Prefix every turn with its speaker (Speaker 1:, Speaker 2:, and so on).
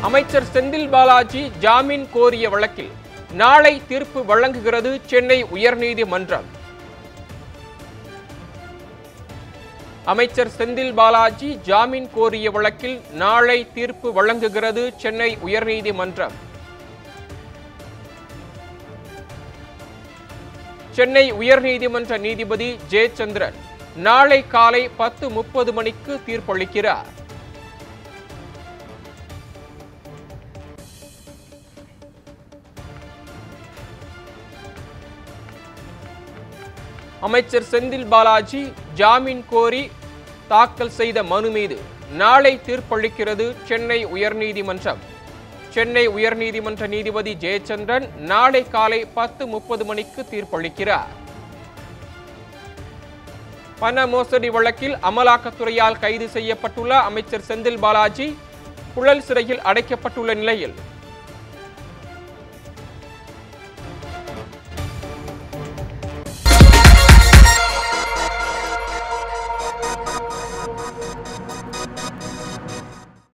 Speaker 1: அமைச்சர் செந்தில் பாலாஜி ஜாமீன் கோரிய வழக்கில் நாளை தீர்ப்பு வழங்குகிறது சென்னை உயர்நீதிமன்றம் அமைச்சர் செந்தில் பாலாஜி ஜாமீன் கோரிய வழக்கில் நாளை தீர்ப்பு வழங்குகிறது சென்னை உயர்நீதிமன்றம் சென்னை உயர்நீதிமன்ற நீதிபதி ஜெயச்சந்திரன் நாளை காலை பத்து முப்பது மணிக்கு தீர்ப்பளிக்கிறார் அமைச்சர் செந்தில் பாலாஜி ஜாமீன் கோரி தாக்கல் செய்த மனு மீது நாளை தீர்ப்பளிக்கிறது சென்னை உயர்நீதிமன்றம் சென்னை உயர்நீதிமன்ற நீதிபதி ஜெயச்சந்திரன் நாளை காலை பத்து முப்பது மணிக்கு தீர்ப்பளிக்கிறார் பண மோசடி வழக்கில் அமலாக்கத்துறையால் கைது செய்யப்பட்டுள்ள அமைச்சர் செந்தில் பாலாஜி புழல் சிறையில் அடைக்கப்பட்டுள்ள நிலையில்